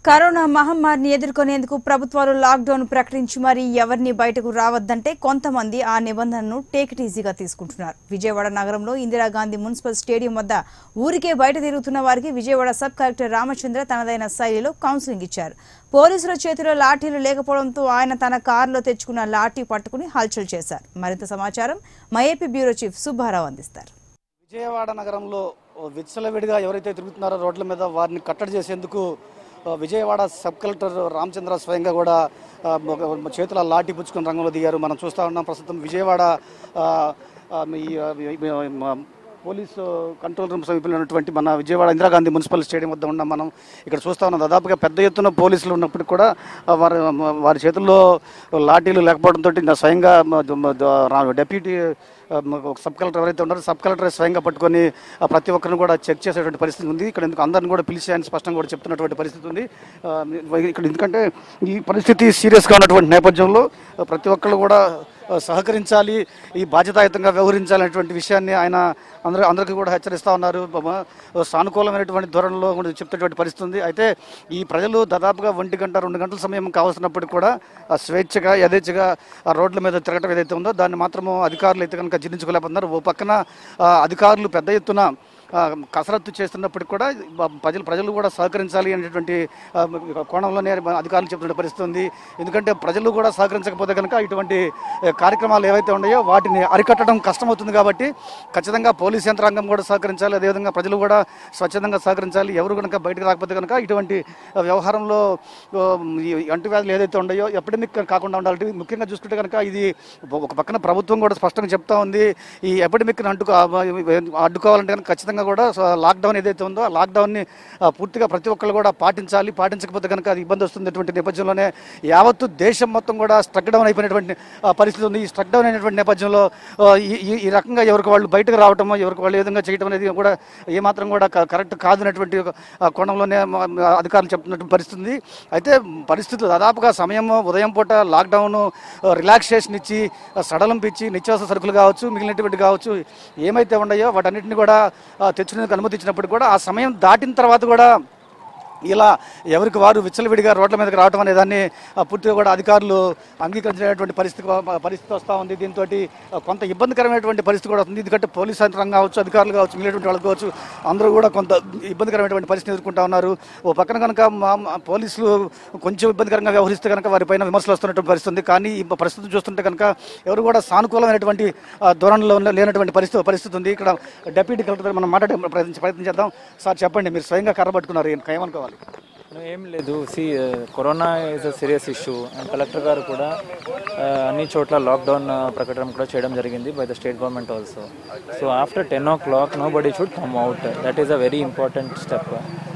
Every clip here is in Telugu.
కరోనా మహమ్మారిని ఎదుర్కొనేందుకు ప్రభుత్వాలు లాక్డౌన్ ప్రకటించి మరీ ఎవరిని బయటకు రావద్దంటే కొంతమంది ఆ నిబంధనను టేక్ ఇట్ ఈజీగా తీసుకుంటున్నారు విజయవాడ నగరంలో ఇందిరాగాంధీ మున్సిపల్ స్టేడియం వద్ద ఊరికే బయట తిరుగుతున్న వారికి విజయవాడ సబ్ కలెక్టర్ రామచంద్ర తనదైన శైలిలో కౌన్సిలింగ్ ఇచ్చారు పోలీసుల చేతిలో లాఠీలు లేకపోవడంతో ఆయన తన కారులో తెచ్చుకున్న లాఠీ పట్టుకుని హల్చల్ చేశారు మరింత సమాచారం మైఏపీ బ్యూరో చీఫ్ సుబ్బారావు అందిస్తారు విజయవాడ నగరంలో విచ్చలవిడిగా ఎవరైతే తిరుగుతున్నారో రోడ్ల మీద వారిని కట్టడి చేసేందుకు ఆ, విజయవాడ సబ్ కలెక్టర్ రామచంద్ర స్వయంగా కూడా ఆ, ఒక చేతుల లాఠీ పుచ్చుకొని రంగంలో దిగారు మనం చూస్తూ ఉన్నాం ప్రస్తుతం విజయవాడ ఆ, ఆ, ఈ, ఆ, ఈ, ఆ, మా పోలీసు కంట్రోల్ రూమ్ సమీపంలో ఉన్నటువంటి మన విజయవాడ ఇందిరాగాంధీ మున్సిపల్ స్టేడియం వద్ద ఉన్నాం మనం ఇక్కడ చూస్తా ఉన్నాం దాదాపుగా పెద్ద ఎత్తున పోలీసులు ఉన్నప్పటికీ కూడా ఆ, వారి వారి చేతుల్లో లాఠీలు లేకపోవడంతో స్వయంగా మ- మ- రా- డెప్యూటీ ఆ, మ- ఒక సబ్ కలెక్టర్ ఎవరైతే ఉన్నారో సబ్ కలెక్టర్ స్వయంగా పట్టుకొని ఆ, ప్రతి ఒక్కరిని కూడా చెక్ చేసేటువంటి పరిస్థితి ఉంది ఇక్కడ ఎందుకు అందరిని కూడా పిలిచి ఆయన స్పష్టంగా కూడా చెప్తున్నటువంటి పరిస్థితి ఉంది ఆ, ఇక్కడ ఎందుకంటే ఈ పరిస్థితి సీరియస్గా ఉన్నటువంటి నేపథ్యంలో ఆ, ప్రతి ఒక్కళ్ళు కూడా ఆ, సహకరించాలి ఈ బాధ్యతాయుతంగా వ్యవహరించాలనేటువంటి విషయాన్ని ఆయన అందరూ అందరికీ కూడా హెచ్చరిస్తూ ఉన్నారు బ- సానుకూలమైనటువంటి ధోరణిలో కూడా చెప్తున్నటువంటి పరిస్థితి ఉంది అయితే ఈ ప్రజలు దాదాపుగా ఒంటి గంట రెండు గంటల సమయం కావాల్సినప్పటికీ కూడా ఆ స్వేచ్ఛగా యథేచ్ఛగా ఆ రోడ్ల మీద తిరగటం ఏదైతే ఉందో దాన్ని మాత్రము అధికారులు అయితే కనుక జీర్ణించుకోలేకపోతున్నారు ఓ పక్కన ఆ, అధికారులు పెద్ద ఎత్తున ఆ, కసరత్తు చేస్తున్నప్పటికీ కూడా బ- ప్రజలు ప్రజలు కూడా సహకరించాలి అనేటువంటి ఆ, కోణంలోనే అధికారులు చెప్తున్న పరిస్థితి ఉంది ఎందుకంటే ప్రజలు కూడా సహకరించకపోతే కనుక ఇటువంటి ఆ, కార్యక్రమాలు ఏవైతే ఉన్నాయో వాటిని అరికట్టడం కష్టమవుతుంది కాబట్టి ఖచ్చితంగా పోలీస్ యంత్రాంగం కూడా సహకరించాలి అదేవిధంగా ప్రజలు కూడా స్వచ్ఛందంగా సహకరించాలి ఎవరు కనుక బయటకు రాకపోతే కనుక ఇటువంటి ఆ, వ్యవహారంలో ఆ, ఈ అంటువ్యాధులు ఏదైతే ఉన్నాయో ఎపిడమిక్ కాకుండా ఉండాలి ముఖ్యంగా చూసుకుంటే కనుక ఇది ఒక పక్కన ప్రభుత్వం కూడా స్పష్టంగా చెప్తా ఉంది ఈ ఎపిడమిక్ని అంటుకో అడ్డుకోవాలంటే కనుక ఖచ్చితంగా కూడా సో లాక్డౌన్ ఏదైతే ఉందో ఆ లాక్డౌన్ని ఆ, పూర్తిగా ప్రతి ఒక్కరు కూడా పాటించాలి పాటించకపోతే కనుక అది ఇబ్బంది వస్తున్నటువంటి నేపథ్యంలోనే యావత్తు దేశం మొత్తం కూడా స్ట్రక్ డౌన్ అయిపోయినటువంటి ఆ, పరిస్థితి ఉంది ఈ స్ట్రక్ డౌన్ అయినటువంటి నేపథ్యంలో ఆ, ఈ- ఈ- ఈ రకంగా ఎవరికి వాళ్ళు బయటకు రావటమో ఎవరికి వాళ్ళు ఏ విధంగా చేయడం అనేది కూడా ఏమాత్రం కూడా క- కరెక్ట్ కాదనేటువంటి ఒక, ఆ, కోణంలోనే మా- మా అధికారులు చెప్తున్నటువంటి పరిస్థితి ఉంది అయితే పరిస్థితులు దాదాపుగా సమయం ఉదయం పూట లాక్డౌన్ రిలాక్సేషన్ ఇచ్చి ఆ, సడలింపు ఇచ్చి నిత్యావసర సరుకులు కావచ్చు మిగిలినటువంటి కావచ్చు ఏమైతే ఉన్నాయో వాటన్నిటిని కూడా ఆ, తెచ్చుకునేందుకు అనుమతి ఇచ్చినప్పుడు కూడా ఆ సమయం దాటిన తర్వాత కూడా ఇలా ఎవరికి వారు విచ్చలవిడిగా రోడ్ల మీదకి రావడం అనే దాన్ని ఆ, పూర్తిగా కూడా అధికారులు అంగీకరించినటువంటి పరిస్థితి పరిస్థితి వస్తూ ఉంది దీంతో కొంత ఇబ్బందికరమైనటువంటి పరిస్థితి కూడా ఉంది ఎందుకంటే పోలీస్ యంత్రం కావచ్చు అధికారులు కావచ్చు మిగిలినటువంటి వాళ్ళు కావచ్చు అందరూ కూడా కొంత ఇబ్బందికరమైనటువంటి పరిస్థితి ఎదుర్కొంటా ఉన్నారు ఓ పక్కన కనుక మా మా పోలీసులు కొంచెం ఇబ్బందికరంగా వ్యవహరిస్తే కనుక వారిపైన విమర్శలు వస్తున్నటువంటి పరిస్థితి ఉంది కానీ ఈ పరిస్థితి చూస్తుంటే కనుక ఎవరు కూడా సానుకూలమైనటువంటి ఆ, ధోరణిలో ఉన్న- లేనటువంటి పరిస్థితి పరిస్థితి ఉంది ఇక్కడ డెప్యూటీ కలెక్టర్ మనం మాట్లాడే ప్రయత్నం ప్రయత్నం చేద్దాం సార్ చెప్పండి మీరు స్వయంగా కర్ర పట్టుకున్నారు ఏం- ఏమనుకోవాలి No, ఏం లేదు see corona is a serious issue and collector గారు కూడా ఆ, అన్ని చోట్ల లాక్డౌన్ ప్రకటన కూడా చేయడం జరిగింది by the state government also so after ten o'clock nobody should come out that is a very important step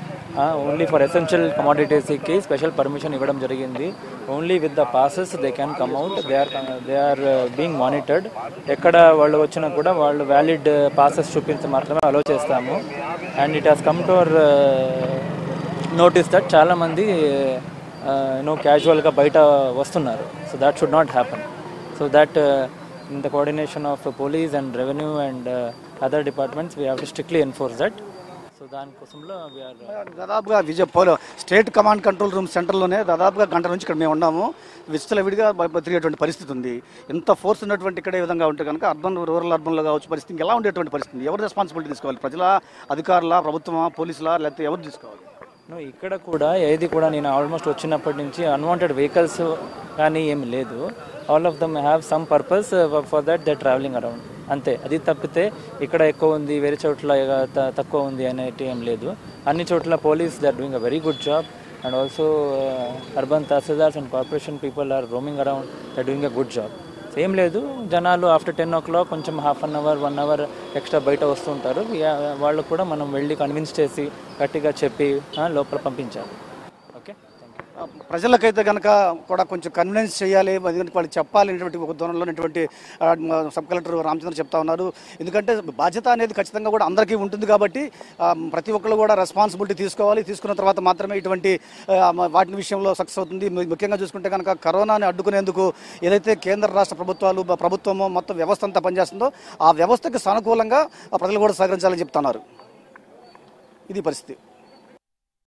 only for essential కమాడిటీస్కి స్పెషల్ పర్మిషన్ ఇవ్వడం జరిగింది only with the passes they can come out they are they are being monitored ఎక్కడ వాళ్ళు వచ్చినా కూడా వాళ్ళు వ్యాలిడ్ పాసెస్ చూపించి మాత్రమే అలో చేస్తాము and it has come to our notice that చాలామంది యూనో క్యాజువల్గా బయట వస్తున్నారు so that should not happen so that in the coordination of police and revenue and other departments we have to strictly enforce that so దానికోసంలో వీఆర్ దాదాపుగా విజయ పోలో స్టేట్ కమాండ్ కంట్రోల్ రూమ్ సెంటర్లోనే దాదాపుగా గంట నుంచి ఇక్కడ మేము ఉన్నాము విచ్చలవిడిగా బ- తిరిగేటువంటి పరిస్థితి ఉంది ఇంత ఫోర్స్ ఉన్నటువంటి ఇక్కడ ఈ విధంగా ఉంటే కనుక అర్బన్ రూరల్ అర్బన్లో కావచ్చు పరిస్థితి ఇంకా ఎలా ఉండేటువంటి పరిస్థితి ఉంది? ఎవరు రెస్పాన్సిబిలిటీ తీసుకోవాలి ప్రజల అధికారుల ప్రభుత్వమా పోలీసులా లేకపోతే ఎవరు తీసుకోవాలి నో ఇక్కడ కూడా ఏది కూడా నేను ఆల్మోస్ట్ వచ్చినప్పటి నుంచి అన్వాంటెడ్ వెహికల్స్ కానీ ఏమి లేదు all of them have some purpose for that they travelling around అంతే అది తప్పితే ఇక్కడ ఎక్కువ ఉంది వేరే చోట్ల త- తక్కువ ఉంది అనేది ఏం లేదు అన్ని చోట్ల police they are doing a very good job and also urban tahsildars and corporation people are roaming around they doing a good job ఏం లేదు జనాలు ఆఫ్టర్ టెన్ ఓ క్లాక్ కొంచెం half an hour one hour extra బయట వస్తుంటారు యా- వాళ్ళు కూడా మనం వెళ్ళి కన్విన్స్ చేసి గట్టిగా చెప్పి ఆ, లోపల పంపించాలి ఓకే ఆ, ప్రజలకైతే కనుక కూడా కొంచెం కన్విన్స్ చేయాలి ఎందుకంటే వాళ్ళు చెప్పాలి అనేటువంటి ఒక ధోరణిలో ఉన్నటువంటి ఆ, మా సబ్ కలెక్టర్ రామచంద్ర చెప్తా ఉన్నారు ఎందుకంటే బాధ్యత అనేది ఖచ్చితంగా కూడా అందరికీ ఉంటుంది కాబట్టి ఆ, ప్రతి ఒక్కరు కూడా రెస్పాన్సిబిలిటీ తీసుకోవాలి తీసుకున్న తర్వాత మాత్రమే ఇటువంటి ఆ, మ- వాటి విషయంలో సక్సెస్ అవుతుంది ము- ముఖ్యంగా చూసుకుంటే కనుక కరోనాని అడ్డుకునేందుకు ఏదైతే కేంద్ర రాష్ట్ర ప్రభుత్వాలు బ- ప్రభుత్వము మొత్తం వ్యవస్థ అంతా పనిచేస్తుందో ఆ వ్యవస్థకి సానుకూలంగా ఆ ప్రజలు కూడా సహకరించాలని చెప్తున్నారు ఇది పరిస్థితి